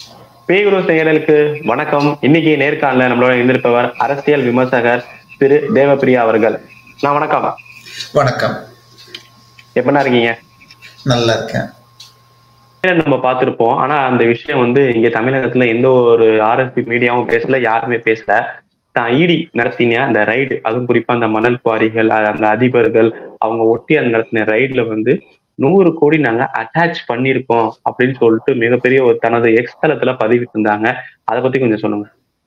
பேகுரு செயலருக்கு வணக்கம் இன்னைக்கு நேர்காணல நம்மளோட இருந்திருப்பவர் அரசியல் விமர்சகர் திரு தேவப்பிரியா அவர்கள் நான் வணக்கம் வணக்கம் எப்படின்னா இருக்கீங்க நல்லா இருக்கேன் நம்ம பார்த்திருப்போம் ஆனா அந்த விஷயம் வந்து இங்க தமிழகத்துல எந்த ஒரு ஆர்எஸ்பி மீடியாவும் பேசல யாருமே பேசல தான் இடி நடத்தின அந்த ரைடு அதுவும் குறிப்பா அந்த மணல் குவாரிகள் அ- அந்த அதிபர்கள் அவங்க ஒட்டி அந்த நடத்தின ரைடுல வந்து நூறு கோடி நாங்க அட்டாச் பண்ணியிருக்கோம் அப்படின்னு சொல்லிட்டு மிகப்பெரிய ஒரு தனது எக்ஸ் தளத்துல பதிவிட்டிருந்தாங்க அதை பத்தி கொஞ்சம் சொல்லுங்க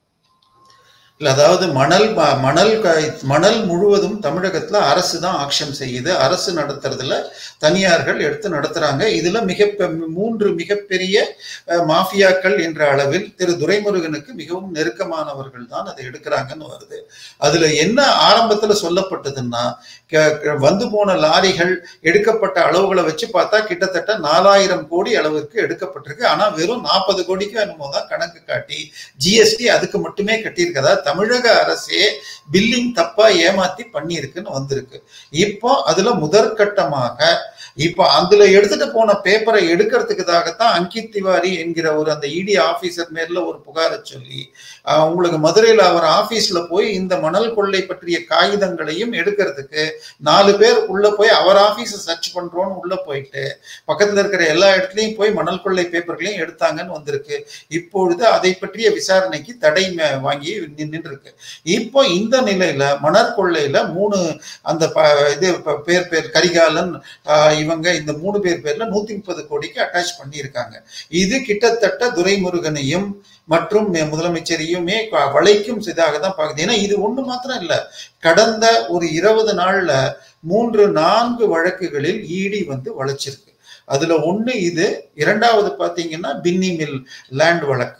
இல்ல அதாவது மணல் ம- மணல் க- மணல் முழுவதும் தமிழகத்துல அரசு தான் ஆக்ஷன் செய்யுது அரசு நடத்துறதுல தனியார்கள் எடுத்து நடத்துறாங்க இதுல மிக பெ- மூன்று மிகப்பெரிய அஹ், மாஃபியாக்கள் என்ற அளவில் திரு துரைமுருகனுக்கு மிகவும் நெருக்கமானவர்கள் தான் அதை எடுக்கிறாங்கன்னு வருது அதுல என்ன ஆரம்பத்துல சொல்லப்பட்டதுன்னா க- க- வந்து போன லாரிகள் எடுக்கப்பட்ட அளவுகளை வச்சு பார்த்தா கிட்டத்தட்ட நாலாயிரம் கோடி அளவிற்கு எடுக்கப்பட்டிருக்கு ஆனா வெறும் நாற்பது கோடிக்கு என்னமோ தான் கணக்கு காட்டி ஜிஎஸ்டி அதுக்கு மட்டுமே கட்டியிருக்கதா தமிழக அரசே பில்லிங் தப்பா ஏமாத்தி பண்ணியிருக்குன்னு வந்திருக்கு இப்போ அதுல முதற்கட்டமாக இப்போ அதுல எடுத்துட்டு போன பேப்பரை எடுக்கிறதுக்குதாகத்தான் அங்கித் திவாரி என்கிற ஒரு அந்த இடி ஆபீசர் மேல ஒரு புகாரை சொல்லி ஆஹ், உங்களுக்கு மதுரையில அவர் ஆபீஸ்ல போய் இந்த மணல் கொள்ளை பற்றிய காகிதங்களையும் எடுக்கிறதுக்கு நாலு பேர் உள்ள போய் அவர் ஆபீஸ சர்ச் பண்றோம்னு உள்ள போயிட்டு பக்கத்துல இருக்கிற எல்லா இடத்துலயும் போய் மணல் கொள்ளை பேப்பர்களையும் எடுத்தாங்கன்னு வந்திருக்கு இப்பொழுது அதை பற்றிய விசாரணைக்கு தடை ம- வாங்கி நின்று இருக்கு இப்போ இந்த நிலையில மணற்கொள்ளையில மூணு அந்த ப- இது ப- பேர் பேர் கரிகாலன் ஆஹ், இவங்க இந்த மூணு பேர் பேர்ல நூத்தி முப்பது கோடிக்கு அட்டாச் பண்ணியிருக்காங்க இது கிட்டத்தட்ட துரைமுருகனையும் மற்றும் மே- முதலமைச்சரையுமே க- வளைக்கும் இதாக தான் பார்க்குது ஏன்னா இது ஒண்ணு மாத்திரம் இல்ல கடந்த ஒரு இருபது நாள்ல மூன்று நான்கு வழக்குகளில் ஈடி வந்து வளைச்சிருக்கு அதுல ஒண்ணு இது இரண்டாவது பாத்தீங்கன்னா பின்னி மில் லேண்ட் வழக்கு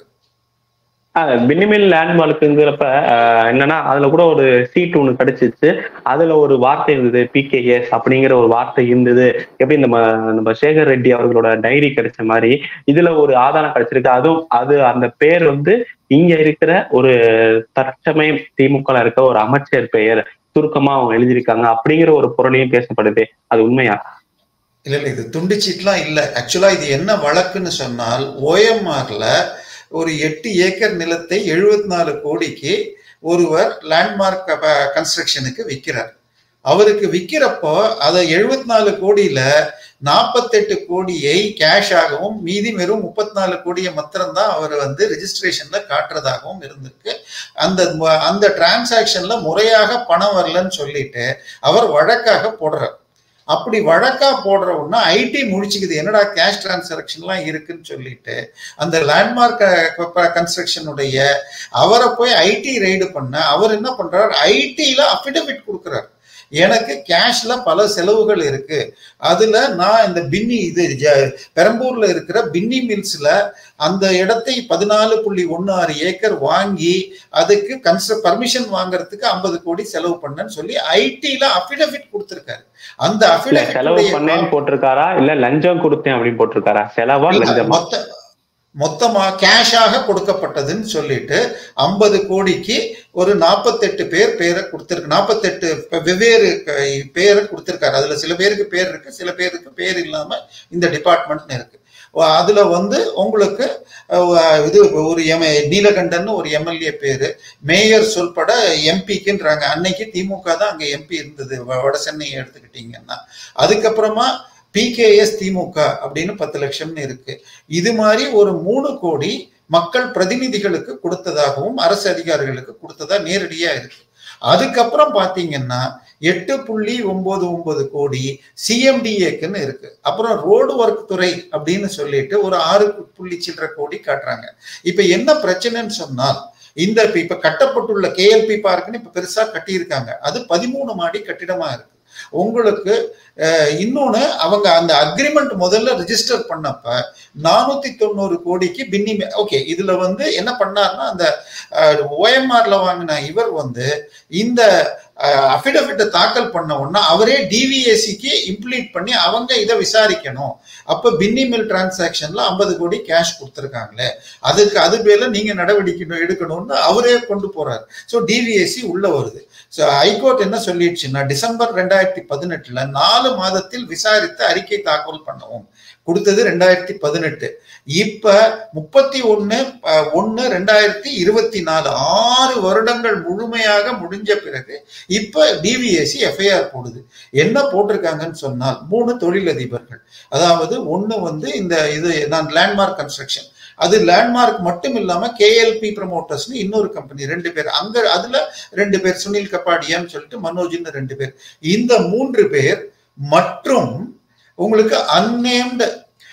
மினிமல் லேண்ட் மார்க்குங்கிறப்ப என்னன்னா அதுல கூட ஒரு சீட் ஒண்ணு கிடைச்சிச்சு அதுல ஒரு வார்த்தை இருந்தது பிகேஎஸ் அப்படிங்கிற ஒரு வார்த்தை இருந்தது எப்படி நம்ம நம்ம சேகர் ரெட்டி அவர்களோட டைரி கிடைச்ச மாதிரி இதுல ஒரு ஆதாரம் கிடைச்சிருக்கு அதுவும் அது அந்த பேர் வந்து இங்க இருக்கிற ஒரு தற்சமயம் திமுக இருக்க ஒரு அமைச்சர் பெயர் சுருக்கமா அவங்க எழுதியிருக்காங்க அப்படிங்கிற ஒரு பொருளையும் பேசப்படுது அது உண்மையா இல்ல இல்ல இது துண்டு சீட்லாம் இல்ல ஆக்சுவலா இது என்ன வழக்குன்னு சொன்னால் ஓஎம்ஆர்ல ஒரு எட்டு ஏக்கர் நிலத்தை எழுபத்தி நாலு கோடிக்கு ஒருவர் லேண்ட்மார்க் கன்ஸ்ட்ரக்ஷனுக்கு விற்கிறார் அவருக்கு விற்கிறப்போ அதை எழுபத்தி நாலு கோடியில நாற்பத்தெட்டு கோடியை கேஷ் ஆகவும் மீதி வெறும் முப்பத்தி நாலு கோடியை மாத்திரம்தான் அவர் வந்து ரெஜிஸ்ட்ரேஷன்ல காட்டுறதாகவும் இருந்திருக்கு அந்த ம- அந்த டிரான்சாக்ஷன்ல முறையாக பணம் வரலன்னு சொல்லிட்டு அவர் வழக்காக போடுறார் அப்படி வழக்கா போடுற உடனே ஐடி முடிச்சுக்குது என்னடா கேஷ் டிரான்சாக்ஷன்லாம் இருக்குன்னு சொல்லிட்டு அந்த லேண்ட்மார்க் கன்ஸ்ட்ரக்ஷனுடைய அவரை போய் ஐடி ரைடு பண்ண அவர் என்ன பண்றாரு ஐடியில அஃபிடவிட் கொடுக்குறாரு எனக்கு கேஷ்ல பல செலவுகள் இருக்கு அதுல நான் இந்த பின்னி இது ஜ- பெரம்பூர்ல இருக்கிற பின்னி மில்ஸ்ல அந்த இடத்தை பதினாலு புள்ளி ஒன்னு ஆறு ஏக்கர் வாங்கி அதுக்கு கன்ஸ்ட்ர பர்மிஷன் வாங்குறதுக்கு ஐம்பது கோடி செலவு பண்ணேன்னு சொல்லி ஐடில அஃபிடவிட் கொடுத்திருக்காரு அந்த இல்ல செலவு அஃபிடவிட் பண்ணேன்னு போட்டிருக்காரா இல்ல லஞ்சம் கொடுத்தேன் அப்படின்னு போட்டிருக்காரா செலவா லஞ்சமா மொத்த மொத்தமா கேஷாக கொடுக்கப்பட்டதுன்னு சொல்லிட்டு ஐம்பது கோடிக்கு ஒரு நாற்பத்தெட்டு பேர் பேரை கொடுத்திருக்கு நாற்பத்தெட்டு வெவ்வேறு க- பேரை கொடுத்திருக்காரு அதுல சில பேருக்கு பேர் இருக்கு சில பேருக்கு பேர் இல்லாம இந்த டிபார்ட்மெண்ட் இருக்கு வ- அதுல வந்து உங்களுக்கு அஹ், இது ஒரு எம் நீலகண்டன் ஒரு எம்எல்ஏ பேரு மேயர் சொல்பட எம்பிக்குன்றாங்க அன்னைக்கு திமுக தான் அங்க எம்பி இருந்தது வ- வட சென்னையை எடுத்துக்கிட்டீங்கன்னா அதுக்கப்புறமா பிகேஎஸ் திமுக அப்படின்னு பத்து லட்சம்னு இருக்கு இது மாதிரி ஒரு மூணு கோடி மக்கள் பிரதிநிதிகளுக்கு கொடுத்ததாகவும் அரசு அதிகாரிகளுக்கு கொடுத்ததா நேரடியா இருக்கு அதுக்கப்புறம் பாத்தீங்கன்னா எட்டு புள்ளி ஒன்பது ஒன்பது கோடி சிஎம்டிஏக்குன்னு இருக்கு அப்புறம் ரோடு ஒர்க் துறை அப்படின்னு சொல்லிட்டு ஒரு ஆறு புள்ளி சில்லற கோடி காட்டுறாங்க இப்ப என்ன பிரச்சனைன்னு சொன்னால் இந்த இப்ப இப்ப கட்டப்பட்டுள்ள கேஎல்பி பார்க்னு இப்ப பெருசா கட்டியிருக்காங்க அது பதிமூணு மாடி கட்டிடமா இருக்கு உங்களுக்கு அஹ், இன்னொன்னு அவங்க அந்த அக்ரிமெண்ட் முதல்ல ரிஜிஸ்டர் பண்ணப்ப நானூத்தி தொண்ணூறு கோடிக்கு பின்னி ஓகே இதுல வந்து என்ன பண்ணாருன்னா அந்த ஓஎம்ஆர்ல வாங்கின இவர் வந்து இந்த அஃபிடவிட்டை தாக்கல் பண்ண உடனே அவரே டிவிஏசிக்கு இம்ப்ளீட் பண்ணி அவங்க இதை விசாரிக்கணும் அப்ப பின்னி மில் டிரான்சாக்ஷன்ல ஐம்பது கோடி கேஷ் கொடுத்துருக்காங்களே அதுக்கு அது பேர்ல நீங்க நடவடிக்கை எடுக்கணும்னு அவரே கொண்டு போறாரு ஸோ டிவிஎஸ்சி உள்ள வருது ஸோ ஹைகோர்ட் என்ன சொல்லிடுச்சுன்னா டிசம்பர் ரெண்டாயிரத்தி பதினெட்டுல நாலு மாதத்தில் விசாரித்து அறிக்கை தாக்கல் பண்ணவும் கொடுத்தது ரெண்டாயிரத்தி பதினெட்டு இப்ப முப்பத்தி ஒன்னு ஒன்னு ரெண்டாயிரத்தி இருபத்தி நாலு ஆறு வருடங்கள் முழுமையாக முடிஞ்ச பிறகு இப்ப டிவிஎஸ்சி எஃப்ஐஆர் போடுது என்ன போட்டிருக்காங்கன்னு சொன்னால் மூணு தொழிலதிபர்கள் அதாவது ஒண்ணு வந்து இந்த இது நான் லேண்ட்மார்க் கன்ஸ்ட்ரக்ஷன் அது லேண்ட்மார்க் மட்டும் இல்லாம கேஎல்பி ப்ரமோட்டர்ஸ்னு இன்னொரு கம்பெனி ரெண்டு பேர் அங்க அதுல ரெண்டு பேர் சுனில் கப்பாடியான்னு சொல்லிட்டு மனோஜ்னு ரெண்டு பேர் இந்த மூன்று பேர் மற்றும் உங்களுக்கு அன்னேம்டு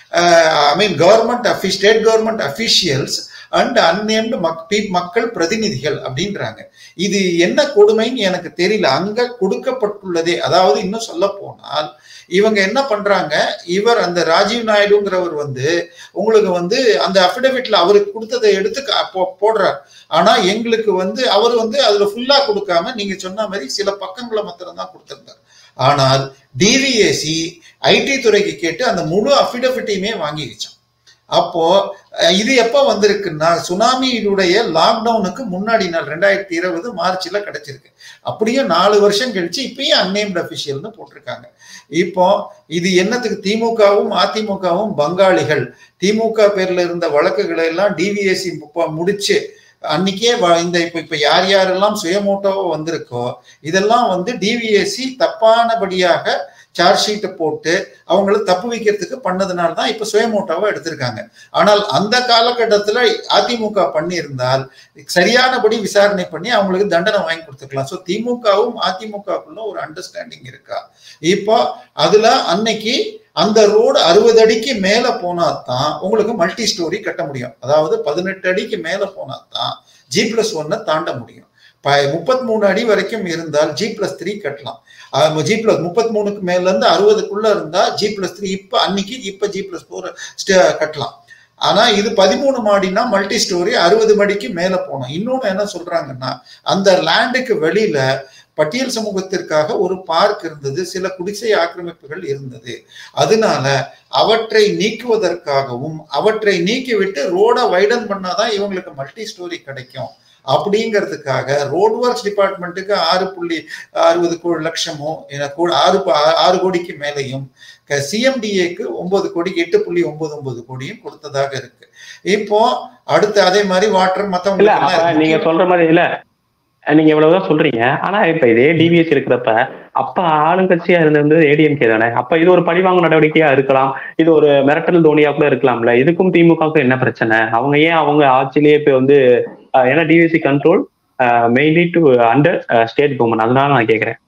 ஐ மீன் கவர்மெண்ட் அஃபி state government officials and unnamed மக்கள் பிரதிநிதிகள் அப்படின்றாங்க இது என்ன கொடுமைன்னு எனக்கு தெரியல அங்க கொடுக்கப்பட்டுள்ளதே அதாவது இன்னும் சொல்ல போனால் இவங்க என்ன பண்றாங்க இவர் அந்த ராஜீவ் நாயுடுங்கிறவர் வந்து உங்களுக்கு வந்து அந்த அபிடவிட்ல அவருக்கு கொடுத்ததை எடுத்து போடுறார் ஆனா எங்களுக்கு வந்து அவர் வந்து அதுல ஃபுல்லா கொடுக்காம நீங்க சொன்ன மாதிரி சில பக்கங்களை மாத்திரம் தான் கொடுத்திருந்தார் ஆனால் டிவிஏசி ஐடி துறைக்கு கேட்டு அந்த முழு அபிடவிட்டையுமே வாங்கிக்கிச்சோம் அப்போ இது எப்ப வந்திருக்குன்னா சுனாமியினுடைய லாக்டவுனுக்கு முன்னாடி நாள் ரெண்டாயிரத்தி இருபது மார்ச்ல கிடைச்சிருக்கு அப்படியே நாலு வருஷம் கழிச்சு இப்பயும் அன்னேம்டு அபிஷியல்னு போட்டிருக்காங்க இப்போ இது என்னத்துக்கு திமுகவும் அதிமுகவும் பங்காளிகள் திமுக பேர்ல இருந்த வழக்குகளை எல்லாம் டிவிஎஸ்சி முடிச்சு அன்னைக்கே இந்த இப்ப இப்ப யார் யாரெல்லாம் சுயமோட்டோவோ வந்திருக்கோ இதெல்லாம் வந்து டிவிஎஸ்சி தப்பானபடியாக சார்ஜ் ஷீட்டை போட்டு அவங்கள தப்பு வைக்கிறதுக்கு பண்ணதுனால தான் இப்ப சுயமோட்டோவா எடுத்திருக்காங்க ஆனால் அந்த காலகட்டத்துல அதிமுக பண்ணியிருந்தால் சரியானபடி விசாரணை பண்ணி அவங்களுக்கு தண்டனை வாங்கி கொடுத்துக்கலாம் ஸோ திமுகவும் அதிமுகக்குள்ள ஒரு அண்டர்ஸ்டாண்டிங் இருக்கா இப்போ அதுல அன்னைக்கு அந்த ரோடு அறுபது அடிக்கு மேல போனா தான் உங்களுக்கு மல்டி ஸ்டோரி கட்ட முடியும் அதாவது பதினெட்டு அடிக்கு மேல போனா தான் ஜி பிளஸ் ஒன்னை தாண்ட முடியும் முப்பத்தி மூணு அடி வரைக்கும் இருந்தால் ஜி பிளஸ் த்ரீ கட்டலாம் ஜி பிளஸ் முப்பத்தி மூணுக்கு மேல இருந்து அறுபதுக்குள்ள இருந்தா ஜி பிளஸ் த்ரீ இப்ப அன்னைக்கு இப்ப ஜி பிளஸ் ஃபோர் கட்டலாம் ஆனா இது பதிமூணு மாடினா மல்டி ஸ்டோரி அறுபது மடிக்கு மேல போனோம் இன்னொன்னு என்ன சொல்றாங்கன்னா அந்த லேண்டுக்கு வெளியில பட்டியல் சமூகத்திற்காக ஒரு பார்க் இருந்தது சில குடிசை ஆக்கிரமிப்புகள் இருந்தது அதனால அவற்றை நீக்குவதற்காகவும் அவற்றை நீக்கிவிட்டு ரோட வைடன் பண்ணாதான் இவங்களுக்கு மல்டி ஸ்டோரி கிடைக்கும் அப்படிங்கிறதுக்காக ரோட் ஒர்க்ஸ் டிபார்ட்மெண்ட்டுக்கு ஆறு புள்ளி அறுபது லட்சமோ ஆறு ஆறு கோடிக்கு மேலையும் சிஎம்டிஏக்கு ஒன்பது கோடி எட்டு புள்ளி ஒன்பது ஒன்பது கோடியும் கொடுத்ததாக இருக்கு இப்போ அடுத்து அதே மாதிரி வாட்டர் மத்தவங்க நீங்க சொல்ற மாதிரி இல்ல நீங்க இவ்வளவுதான் சொல்றீங்க ஆனா இப்ப இதே டிவிஎஸ் இருக்கிறப்ப அப்ப ஆளுங்கட்சியா இருந்தது ஏடிஎம்கே தானே அப்ப இது ஒரு பழிவாங்கும் நடவடிக்கையா இருக்கலாம் இது ஒரு மிரட்டல் தோனியா கூட இருக்கலாம்ல இதுக்கும் திமுகவுக்கும் என்ன பிரச்சனை அவங்க ஏன் அவங்க ஆட்சியிலேயே இப்ப வந்து ஏன்னா TVSC control mainly to under state government அதனால நான் கேட்கிறேன்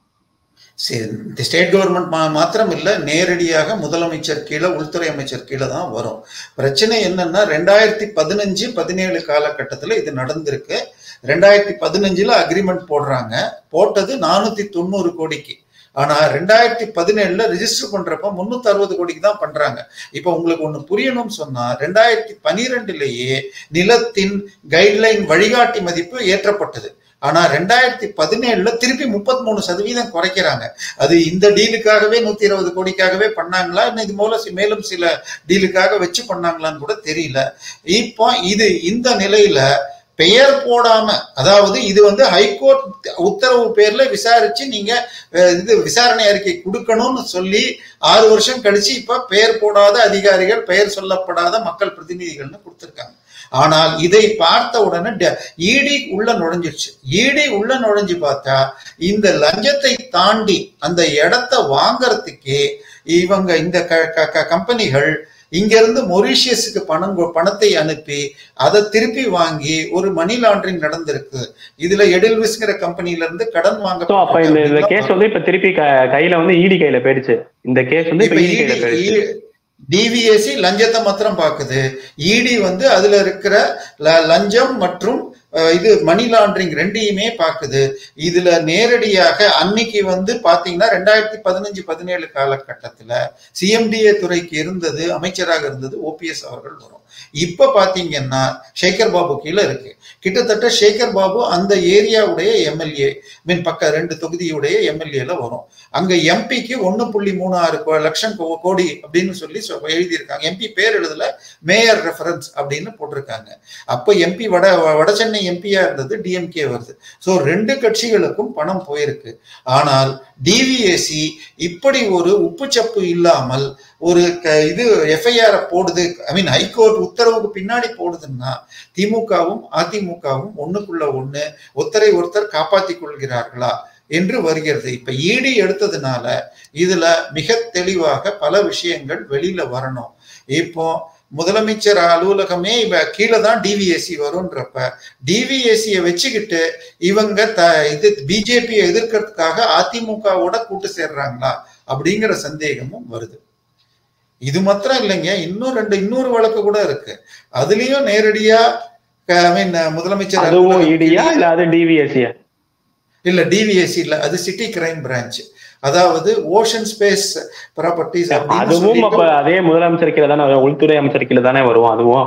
சரி ஸ்டேட் கவர்மெண்ட் மாத்திரம் இல்ல நேரடியாக முதலமைச்சர் கீழே உள்துறை அமைச்சர் கீழே தான் வரும் பிரச்சனை என்னன்னா ரெண்டாயிரத்தி பதினஞ்சு பதினேழு காலகட்டத்துல இது நடந்திருக்கு ரெண்டாயிரத்தி பதினஞ்சுல அக்ரிமெண்ட் போடுறாங்க போட்டது நானூத்தி தொண்ணூறு கோடிக்கு ஆனா ரெண்டாயிரத்தி பதினேழுல ரிஜிஸ்டர் பண்றப்ப முன்னூத்தி அறுபது கோடிக்கு தான் பண்றாங்க இப்ப உங்களுக்கு ஒண்ணு புரியணும்னு சொன்னா ரெண்டாயிரத்தி பனிரெண்டுலயே நிலத்தின் கைட்லைன் வழிகாட்டி மதிப்பு ஏற்றப்பட்டது ஆனா ரெண்டாயிரத்தி பதினேழுல திருப்பி முப்பத்தி மூணு சதவீதம் குறைக்கிறாங்க அது இந்த டீலுக்காகவே நூத்தி இருபது கோடிக்காகவே பண்ணாங்களா இது மூல மேலும் சில டீலுக்காக வச்சு பண்ணாங்களான்னு கூட தெரியல இப்போ இது இந்த நிலையில பெயர் போடாம அதாவது இது வந்து ஹைகோர்ட் உத்தரவு பேர்ல விசாரிச்சு நீங்க இது விசாரணை அறிக்கை கொடுக்கணும்னு சொல்லி ஆறு வருஷம் கழிச்சு இப்ப பெயர் போடாத அதிகாரிகள் பெயர் சொல்லப்படாத மக்கள் பிரதிநிதிகள்னு கொடுத்திருக்காங்க ஆனால் இதை பார்த்த உடனே இடி உள்ள நுழைஞ்சிருச்சு இடி உள்ள நுழைஞ்சு பார்த்தா இந்த லஞ்சத்தை தாண்டி அந்த இடத்த வாங்கறதுக்கே இவங்க இந்த கம்பெனிகள் இங்க இருந்து மொரீஷியஸுக்கு பணம் பணத்தை அனுப்பி அதை திருப்பி வாங்கி ஒரு மணி லாண்டரிங் நடந்திருக்கு இதுல எடில்விஸ்ங்கிற கம்பெனில இருந்து கடன் வாங்க அப்ப இந்த கேஸ் வந்து இப்ப திருப்பி கையில வந்து இடி கையில போயிடுச்சு இந்த கேஸ் வந்து டிவிஎஸ்சி லஞ்சத்தை மாத்திரம் பாக்குது இடி வந்து அதுல இருக்கிற லஞ்சம் மற்றும் இது மணி லாண்டரிங் ரெண்டையுமே பாக்குது இதுல நேரடியாக அன்னைக்கு வந்து பாத்தீங்கன்னா ரெண்டாயிரத்தி பதினஞ்சு பதினேழு காலகட்டத்துல சிஎம்டிஏ துறைக்கு இருந்தது அமைச்சராக இருந்தது ஓபிஎஸ் அவர்கள் வரும் இப்ப பாத்தீங்கன்னா சேகர் பாபு கீழே இருக்கு கிட்டத்தட்ட சேகர் பாபு அந்த ஏரியாவுடைய எம்எல்ஏ மீன் பக்க ரெண்டு தொகுதியுடைய எம்எல்ஏல வரும் அங்க எம்பிக்கு ஒன்னு புள்ளி மூணு ஆறு லட்சம் கோடி அப்படின்னு சொல்லி எழுதியிருக்காங்க எம்பி பேர் எழுதல மேயர் ரெஃபரன்ஸ் அப்படின்னு போட்டிருக்காங்க அப்ப எம்பி வட வட சென்னை எம்பியா இருந்தது டிஎம்கே வருது ஸோ ரெண்டு கட்சிகளுக்கும் பணம் போயிருக்கு ஆனால் டிவிஎஸ்சி இப்படி ஒரு உப்புச்சப்பு இல்லாமல் ஒரு க- இது எஃப்ஐஆர் போடுது ஐ மீன் ஹைகோர்ட் உத்தரவுக்கு பின்னாடி போடுதுன்னா திமுகவும் அதிமுகவும் ஒண்ணுக்குள்ள ஒண்ணு ஒருத்தரை ஒருத்தர் காப்பாத்திக் கொள்கிறார்களா என்று வருகிறது இப்ப ஈடி எடுத்ததுனால இதுல மிக தெளிவாக பல விஷயங்கள் வெளியில வரணும் இப்போ முதலமைச்சர் அலுவலகமே இவ கீழே தான் டிவிஎஸ்சி வரும்ன்றப்ப டிவிஎஸ்சியை வச்சுக்கிட்டு இவங்க த இது பிஜேபியை எதிர்க்கிறதுக்காக அதிமுகவோட கூட்டு சேர்றாங்களா அப்படிங்கிற சந்தேகமும் வருது இது மாத்திரம் இல்லைங்க இன்னும் ரெண்டு இன்னொரு வழக்கு கூட இருக்கு அதுலயும் நேரடியா ஐ மீன் முதலமைச்சர் அதுவும் அலுவலகம் இடியா இல்ல அது டிவிஎஸ்சியா இல்ல டிவிஎஸ்சி இல்ல அது சிட்டி கிரைம் பிரான்ச் அதாவது ஓஷன் ஸ்பேஸ் ப்ராப்பர்ட்டிஸ் அதுவும் அப்ப அதே முதலமைச்சர் கீழே தானே வரும். உள்துறை அமைச்சர் கீழே தானே வரும் அதுவும்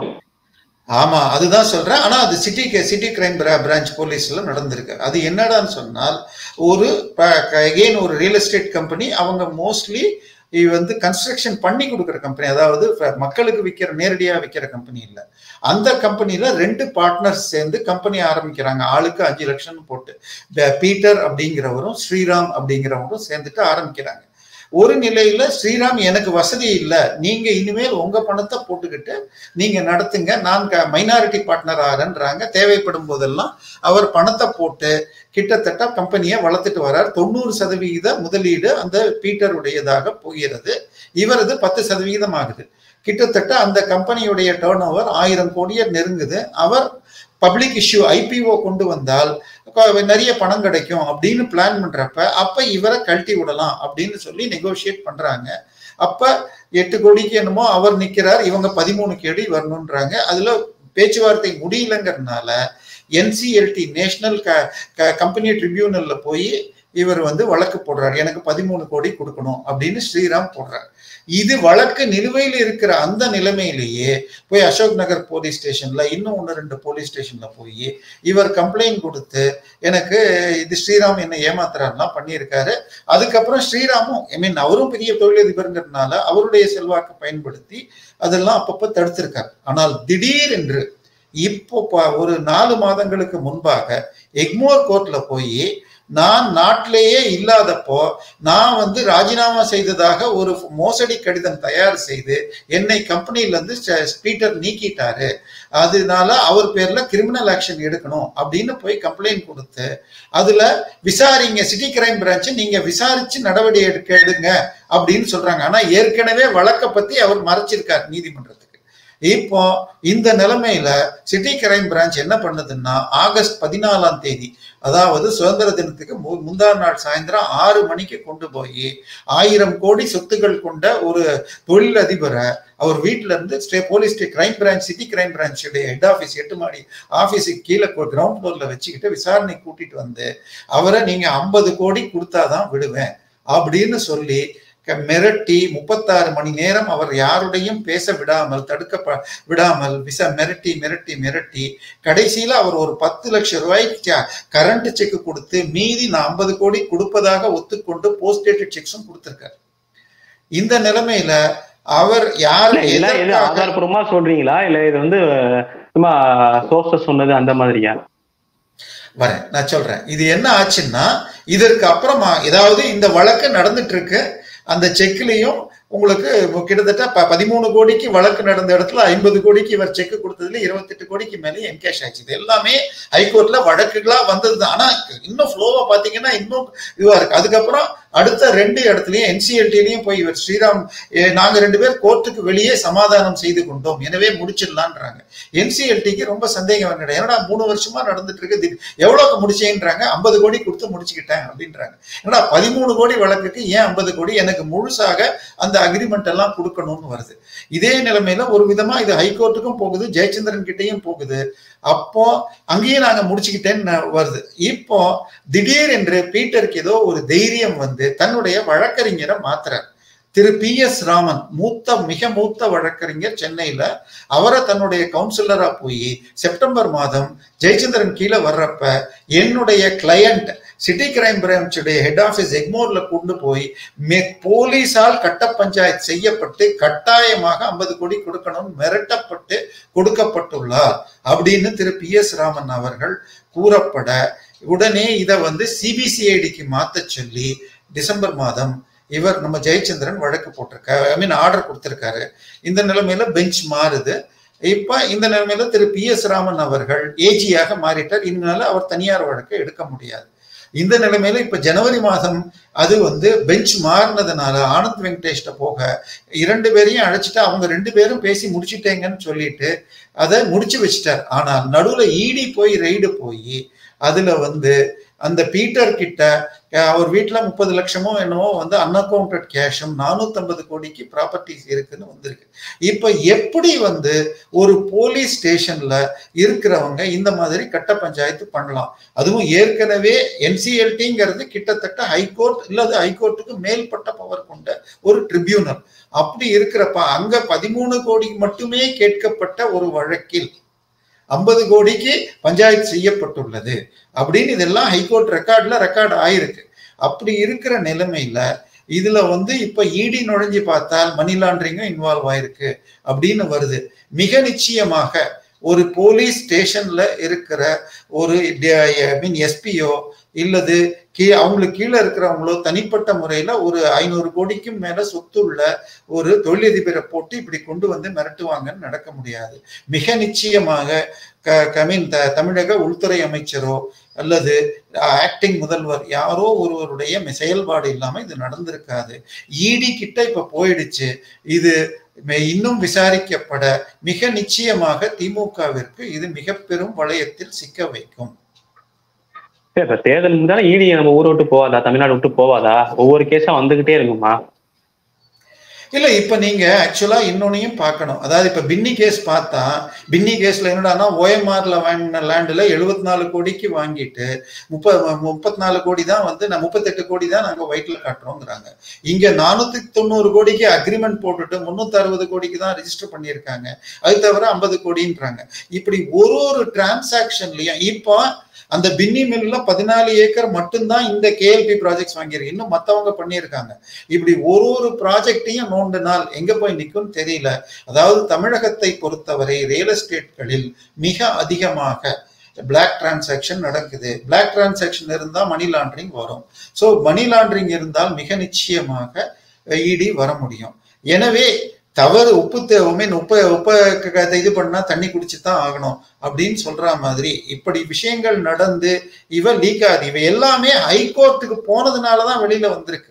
ஆமா அதுதான் சொல்றேன் ஆனா அது சிட்டி சிட்டி கிரைம் பிரான்ச் போலீஸ்ல நடந்திருக்கு அது என்னடான்னு சொன்னால் ஒரு அகெயின் ஒரு ரியல் எஸ்டேட் கம்பெனி அவங்க மோஸ்ட்லி இது வந்து கன்ஸ்ட்ரக்ஷன் பண்ணி கொடுக்குற கம்பெனி அதாவது இப்ப மக்களுக்கு விற்கிற நேரடியா விற்கிற கம்பெனி இல்ல அந்த கம்பெனில ரெண்டு பார்ட்னர்ஸ் சேர்ந்து கம்பெனி ஆரம்பிக்கிறாங்க ஆளுக்கு அஞ்சு லட்சம் போட்டு ப- பீட்டர் அப்படிங்கிறவரும் ஸ்ரீராம் அப்படிங்கிறவரும் சேர்ந்துட்டு ஆரம்பிக்கிறாங்க ஒரு நிலையில ஸ்ரீராம் எனக்கு வசதி இல்லை நீங்க இனிமேல் உங்க பணத்தை போட்டுக்கிட்டு நீங்க நடத்துங்க நான் மைனாரிட்டி பார்ட்னர் ஆகிறேன்றாங்க தேவைப்படும் போதெல்லாம் அவர் பணத்தை போட்டு கிட்டத்தட்ட கம்பெனியை வளர்த்துட்டு வரார் தொண்ணூறு சதவிகித முதலீடு அந்த பீட்டருடையதாக போகிறது இவரது பத்து சதவிகிதம் ஆகுது கிட்டத்தட்ட அந்த கம்பெனியுடைய டேர்ன் ஓவர் ஆயிரம் கோடியை நெருங்குது அவர் பப்ளிக் இஷ்யூ ஐபிஓ கொண்டு வந்தால் கொ- நிறைய பணம் கிடைக்கும் அப்படின்னு பிளான் பண்றப்ப அப்ப இவரை கழட்டி விடலாம் அப்படின்னு சொல்லி நெகோஷியேட் பண்றாங்க அப்ப எட்டு கோடிக்கு என்னமோ அவர் நிக்கிறார் இவங்க பதிமூணு கோடி வரணுன்றாங்க அதுல பேச்சுவார்த்தை முடியலங்கிறதுனால என்சிஎல்டி நேஷனல் கம்பெனி ட்ரிபியூனல்ல போய் இவர் வந்து வழக்கு போடுறார் எனக்கு பதிமூணு கோடி கொடுக்கணும் அப்படின்னு ஸ்ரீராம் போடுறார் இது வழக்கு நிலுவையில் இருக்கிற அந்த நிலைமையிலேயே போய் அசோக் நகர் போலீஸ் ஸ்டேஷன்ல இன்னும் ஒன்று ரெண்டு போலீஸ் ஸ்டேஷன்ல போய் இவர் கம்ப்ளைண்ட் கொடுத்து எனக்கு இது ஸ்ரீராம் என்ன ஏமாத்துறாருலாம் பண்ணியிருக்காரு அதுக்கப்புறம் ஸ்ரீராமும் ஐ மீன் அவரும் பெரிய தொழிலதிபருங்கிறதுனால அவருடைய செல்வாக்கை பயன்படுத்தி அதெல்லாம் அப்பப்போ தடுத்திருக்காரு ஆனால் திடீர் என்று இப்போ ப- ஒரு நாலு மாதங்களுக்கு முன்பாக எக்மோர் கோர்ட்ல போய் நான் நாட்டிலேயே இல்லாதப்போ நான் வந்து ராஜினாமா செய்ததாக ஒரு மோசடி கடிதம் தயார் செய்து என்னை கம்பெனில இருந்து ஸ்பீக்கர் நீக்கிட்டாரு அதனால அவர் பேர்ல கிரிமினல் ஆக்ஷன் எடுக்கணும் அப்படின்னு போய் கம்ப்ளைண்ட் கொடுத்து அதுல விசாரிங்க சிட்டி கிரைம் பிரான்ச் நீங்க விசாரிச்சு நடவடிக்கை எடுக்க எடுங்க அப்படின்னு சொல்றாங்க ஆனா ஏற்கனவே வழக்க பத்தி அவர் மறைச்சிருக்கார் நீதிமன்றத்துக்கு இப்போ இந்த நிலைமையில சிட்டி கிரைம் பிரான்ச் என்ன பண்ணுதுன்னா ஆகஸ்ட் பதினாலாம் தேதி அதாவது சுதந்திர தினத்துக்கு மு- முந்தா நாள் சாயந்தரம் ஆறு மணிக்கு கொண்டு போய் ஆயிரம் கோடி சொத்துக்கள் கொண்ட ஒரு தொழிலதிபரை அவர் வீட்ல இருந்து state police state crime branch city crime பிரான்ச்சுடைய ஹெட் ஆஃபீஸ் எட்டு மாடி ஆஃபீஸுக்கு கீழே கிரவுண்ட் ஃப்ளோர்ல வச்சுக்கிட்டு விசாரணை கூட்டிட்டு வந்து அவரை நீங்க ஐம்பது கோடி கொடுத்தாதான் விடுவேன் அப்படின்னு சொல்லி க- மிரட்டி முப்பத்தாறு மணி நேரம் அவர் யாருடையும் பேச விடாமல் தடுக்க விடாமல் விச மிரட்டி மிரட்டி மிரட்டி கடைசியில அவர் ஒரு பத்து லட்சம் ரூபாய்க்கு கரண்ட் செக் கொடுத்து மீதி நான் ஐம்பது கோடி கொடுப்பதாக ஒத்துக்கொண்டு போஸ்டேட்டட் செக்ஸும் கொடுத்திருக்காரு இந்த நிலைமையில அவர் யார் இல்ல இதெல்லாம் எது எதற்காக- ஆதாரப்பூர்வமா சொல்றீங்களா இல்ல இது வந்து சும்மா சோர்சஸ் சொன்னது அந்த மாதிரியா வரேன் நான் சொல்றேன் இது என்ன ஆச்சுன்னா இதற்கு அப்புறமா ஏதாவது இந்த வழக்கு நடந்துட்டு இருக்கு அந்த செக்லயும் உங்களுக்கு கிட்டத்தட்ட ப- பதிமூணு கோடிக்கு வழக்கு நடந்த இடத்துல ஐம்பது கோடிக்கு இவர் செக் கொடுத்ததுல இருபத்தெட்டு கோடிக்கு மேலே என்கேஷ் ஆச்சு இது எல்லாமே ஹைகோர்ட்ல வழக்குகளா வந்ததுதான் ஆனா இன்னும் ஃப்ளோவா பாத்தீங்கன்னா இன்னும் இதுவா இருக்கு அதுக்கப்புறம் அடுத்த ரெண்டு இடத்துலயும் என்சிஎல்டிலையும் போய் இவர் ஸ்ரீராம் ஏ, நாங்க ரெண்டு பேர் கோர்ட்டுக்கு வெளியே சமாதானம் செய்து கொண்டோம் எனவே முடிச்சிடலான்றாங்க என்சிஎல்டிக்கு ரொம்ப சந்தேகம் என்னடா என்னடா மூணு வருஷமா நடந்துட்டு இருக்கு திடீர் எவ்வளவுக்கு முடிச்சேன்றாங்க ஐம்பது கோடி கொடுத்து முடிச்சுக்கிட்டேன் அப்படின்றாங்க என்னடா பதிமூணு கோடி வழக்குக்கு ஏன் ஐம்பது கோடி எனக்கு முழுசாக அந்த அக்ரிமெண்ட் எல்லாம் கொடுக்கணும்னு வருது இதே நிலைமையில ஒரு விதமா இது ஹைகோர்ட்டுக்கும் போகுது ஜெயச்சந்திரன் கிட்டயும் போகுது அப்போ அங்கேயும் நாங்க முடிச்சுக்கிட்டேன்னு வருது இப்போ திடீர் என்று பீட்டருக்கு ஏதோ ஒரு தைரியம் வந்து தன்னுடைய வழக்கறிஞரை மாத்துறார் திரு பி எஸ் ராமன் மூத்த மிக மூத்த வழக்கறிஞர் சென்னையில அவரை தன்னுடைய கவுன்சிலரா போய் செப்டம்பர் மாதம் ஜெயச்சந்திரன் கீழே வர்றப்ப என்னுடைய கிளையண்ட் சிட்டி கிரைம் பிரான்ச்சுடைய ஹெட் ஆபீஸ் எக்மோர்ல கொண்டு போய் மே- போலீசால் கட்ட பஞ்சாயத்து செய்யப்பட்டு கட்டாயமாக ஐம்பது கோடி கொடுக்கணும் மிரட்டப்பட்டு கொடுக்கப்பட்டுள்ளார் அப்படின்னு திரு பி எஸ் ராமன் அவர்கள் கூறப்பட உடனே இதை வந்து சிபிசிஐடிக்கு மாத்த சொல்லி டிசம்பர் மாதம் இவர் நம்ம ஜெயச்சந்திரன் வழக்கு போட்டிருக்காரு ஐ மீன் ஆர்டர் கொடுத்திருக்காரு இந்த நிலைமையில பெஞ்ச் மாறுது இப்ப இந்த நிலைமையில திரு பி எஸ் ராமன் அவர்கள் ஏஜியாக மாறிட்டார் இதனால அவர் தனியார் வழக்கு எடுக்க முடியாது இந்த நிலைமையில இப்ப ஜனவரி மாதம் அது வந்து பெஞ்ச் மாறினதுனால ஆனந்த் வெங்கடேஷ்ட போக இரண்டு பேரையும் அழைச்சிட்டு அவங்க ரெண்டு பேரும் பேசி முடிச்சிட்டேங்கன்னு சொல்லிட்டு அதை முடிச்சு வச்சிட்டார் ஆனால் நடுவுல ஈடி போய் ரெய்டு போய் அதுல வந்து அந்த பீட்டர் கிட்ட அவர் வீட்டுல முப்பது லட்சமோ என்னவோ வந்து அன்அக்கௌண்டட் கேஷும் நானூத்தம்பது கோடிக்கு ப்ராப்பர்ட்டிஸ் இருக்குன்னு வந்திருக்கு இப்ப எப்படி வந்து ஒரு போலீஸ் ஸ்டேஷன்ல இருக்கிறவங்க இந்த மாதிரி கட்ட பஞ்சாயத்து பண்ணலாம் அதுவும் ஏற்கனவே என்சிஎல்டிங்கிறது கிட்டத்தட்ட ஹைகோர்ட் இல்லது ஹைகோர்ட்டுக்கு மேல்பட்ட பவர் கொண்ட ஒரு ட்ரிபியூனல் அப்படி இருக்கிறப்ப அங்க பதிமூணு கோடிக்கு மட்டுமே கேட்கப்பட்ட ஒரு வழக்கில் ஐம்பது கோடிக்கு பஞ்சாயத்து செய்யப்பட்டுள்ளது அப்படின்னு இதெல்லாம் ஹைகோர்ட் ரெக்கார்ட்ல ரெக்கார்ட் ஆயிருக்கு அப்படி இருக்கிற நிலைமையில இதுல வந்து இப்ப இடி நுழைஞ்சு பார்த்தால் மணி லாண்டரிங்கும் இன்வால்வ் ஆயிருக்கு அப்படின்னு வருது மிக நிச்சயமாக ஒரு போலீஸ் ஸ்டேஷன்ல இருக்கிற ஒரு ஐ மீன் எஸ்பியோ இல்லது கீ அவங்களுக்கு கீழே இருக்கிறவங்களோ தனிப்பட்ட முறையில ஒரு ஐநூறு கோடிக்கும் மேல சொத்து உள்ள ஒரு தொழிலதிபரை போட்டு இப்படி கொண்டு வந்து மிரட்டுவாங்கன்னு நடக்க முடியாது மிக நிச்சயமாக க மீன் த தமிழக உள்துறை அமைச்சரோ அல்லது ஆக்டிங் முதல்வர் யாரோ ஒருவருடைய செயல்பாடு இல்லாம இது நடந்திருக்காது இடி கிட்ட இப்ப போயிடுச்சு இது இன்னும் விசாரிக்கப்பட மிக நிச்சயமாக திமுகவிற்கு இது மிக பெரும் வளையத்தில் சிக்க வைக்கும் இப்ப தேர்தல் தானே ஈடி நம்ம ஊரை விட்டு போவாதா தமிழ்நாடு விட்டு போவாதா ஒவ்வொரு கேஸா வந்துகிட்டே இருக்குமா இல்ல இப்ப நீங்க ஆக்சுவலா இன்னொன்னையும் பார்க்கணும் அதாவது இப்ப பின்னி கேஸ் பார்த்தா பின்னி கேஸ்ல என்னடானா ஓஎம்ஆர்ல வாங்கின லேண்ட்ல எழுபத்தி நாலு கோடிக்கு வாங்கிட்டு முப்பது முப்பத்தி நாலு கோடி தான் வந்து நான் முப்பத்தெட்டு கோடி தான் நாங்க ஒயிட்ல காட்டுறோங்கிறாங்க இங்க நானூத்தி தொண்ணூறு கோடிக்கு அக்ரிமெண்ட் போட்டுட்டு முன்னூத்தி அறுபது கோடிக்கு தான் ரிஜிஸ்டர் பண்ணியிருக்காங்க அது தவிர ஐம்பது கோடின்றாங்க இப்படி ஒரு ஒரு டிரான்சாக்ஷன்லயும் இப்போ அந்த பின்னி மில்ல பதினாலு ஏக்கர் மட்டும்தான் இந்த கேஎல்பி ப்ராஜெக்ட்ஸ் வாங்கியிருக்கு இன்னும் மத்தவங்க பண்ணியிருக்காங்க இப்படி ஒரு ஒரு ப்ராஜெக்டையும் நோண்டு நாள் எங்க போய் நிற்கும் தெரியல அதாவது தமிழகத்தை பொறுத்தவரை ரியல் எஸ்டேட்களில் மிக அதிகமாக பிளாக் டிரான்சாக்ஷன் நடக்குது பிளாக் டிரான்சாக்ஷன் இருந்தால் மணி லாண்டரிங் வரும் ஸோ மணி லாண்டரிங் இருந்தால் மிக நிச்சயமாக இடி வர முடியும் எனவே தவறு உப்பு மீன் உப்பை உப்பை இது பண்ணா தண்ணி குடிச்சு தான் ஆகணும் அப்படின்னு சொல்ற மாதிரி இப்படி விஷயங்கள் நடந்து இவ லீக் ஆகுது இவ எல்லாமே ஹைகோர்ட்டுக்கு போனதுனாலதான் வெளியில வந்திருக்கு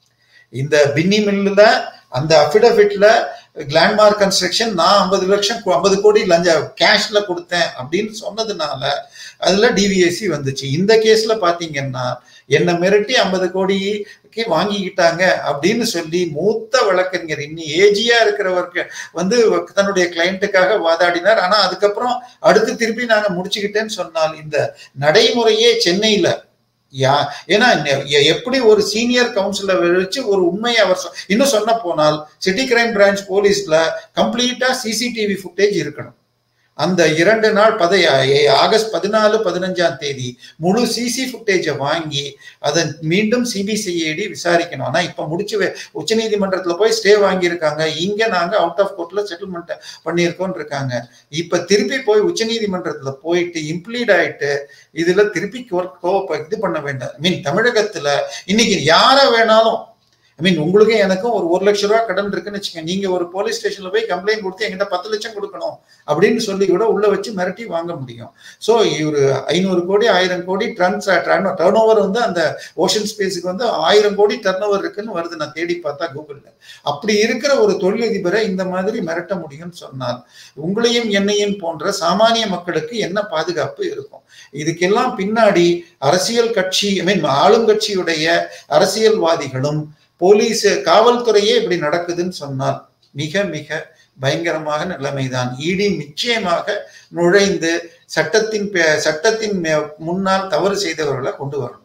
இந்த பின்னி மில்லுல அந்த அபிடபிட்ல லேண்ட்மார்க் கன்ஸ்ட்ரக்ஷன் நான் ஐம்பது லட்சம் ஐம்பது கோடி லஞ்ச கேஷ்ல கொடுத்தேன் அப்படின்னு சொன்னதுனால அதுல டிவிஎஸ்சி வந்துச்சு இந்த கேஸ்ல பாத்தீங்கன்னா என்ன மிரட்டி ஐம்பது கோடிக்கு வாங்கிக்கிட்டாங்க அப்படின்னு சொல்லி மூத்த வழக்கறிஞர் இன்னி ஏஜியா இருக்கிறவருக்கு வந்து தன்னுடைய கிளைண்ட்டுக்காக வாதாடினார் ஆனா அதுக்கப்புறம் அடுத்து திருப்பி நாங்க முடிச்சுக்கிட்டேன்னு சொன்னால் இந்த நடைமுறையே சென்னையில யா ஏன்னா எப்படி ஒரு சீனியர் கவுன்சிலர் வச்சு ஒரு உண்மையை அவர் இன்னும் சொன்ன போனால் சிட்டி கிரைம் பிரான்ச் போலீஸ்ல கம்ப்ளீட்டா சிசிடிவி ஃபுட்டேஜ் இருக்கணும் அந்த இரண்டு நாள் பத ஆகஸ்ட் பதினாலு பதினஞ்சாம் தேதி முழு சிசி ஃபுட்டேஜை வாங்கி அதை மீண்டும் சிபிசிஐடி விசாரிக்கணும் ஆனா இப்ப முடிச்சு உச்ச நீதிமன்றத்துல போய் ஸ்டே வாங்கியிருக்காங்க இங்க நாங்க அவுட் ஆஃப் கோர்ட்ல செட்டில்மெண்ட் பண்ணியிருக்கோம் இருக்காங்க இப்ப திருப்பி போய் உச்ச நீதிமன்றத்துல போயிட்டு இம்ப்ளீட் ஆயிட்டு இதுல திருப்பி இது பண்ண வேண்டாம் மீன் தமிழகத்துல இன்னைக்கு யார வேணாலும் ஐ மீன் உங்களுக்கும் எனக்கும் ஒரு ஒரு லட்ச ரூபா கடன் இருக்குன்னு வச்சுக்கோங்க நீங்க ஒரு போலீஸ் ஸ்டேஷன்ல போய் கம்ப்ளைண்ட் கொடுத்து எங்கிட்ட பத்து லட்சம் கொடுக்கணும் அப்படின்னு சொல்லி கூட உள்ள வச்சு மிரட்டி வாங்க முடியும் ஸோ ஒரு ஐநூறு கோடி ஆயிரம் கோடி ட்ரான்ஸ் டர்ன் ஓவர் வந்து அந்த ஓஷன் ஸ்பேஸுக்கு வந்து ஆயிரம் கோடி டர்ன் ஓவர் இருக்குன்னு வருது நான் தேடி பார்த்தா கூகுள்ல அப்படி இருக்கிற ஒரு தொழிலதிபரை இந்த மாதிரி மிரட்ட முடியும்னு சொன்னால் உங்களையும் என்னையும் போன்ற சாமானிய மக்களுக்கு என்ன பாதுகாப்பு இருக்கும் இதுக்கெல்லாம் பின்னாடி அரசியல் கட்சி ஐ மீன் ஆளுங்கட்சியுடைய அரசியல்வாதிகளும் போலீஸ் காவல்துறையே இப்படி நடக்குதுன்னு சொன்னால் மிக மிக பயங்கரமாக நிலைமைதான் இடி நிச்சயமாக நுழைந்து சட்டத்தின் சட்டத்தின் முன்னால் தவறு செய்தவர்களை கொண்டு வரணும்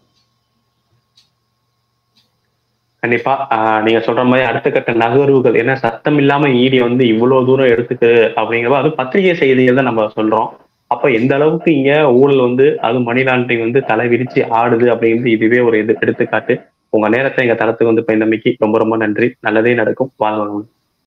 கண்டிப்பா நீங்க சொல்ற மாதிரி அடுத்த கட்ட நகர்வுகள் ஏன்னா சத்தம் இல்லாம ஈடி வந்து இவ்வளவு தூரம் எடுத்துக்கு அப்படிங்கிறப்ப அது பத்திரிகை செய்திகள் தான் நம்ம சொல்றோம் அப்ப எந்த அளவுக்கு இங்க ஊழல் வந்து அது மணி லாண்டரிங் வந்து தலை விரிச்சு ஆடுது அப்படிங்கிறது இதுவே ஒரு இது எடுத்துக்காட்டு உங்க நேரத்தை எங்க தரத்துக்கு வந்து பயந்தமைக்கு ரொம்ப ரொம்ப நன்றி நல்லதே நடக்கும் வாழ்வாங்க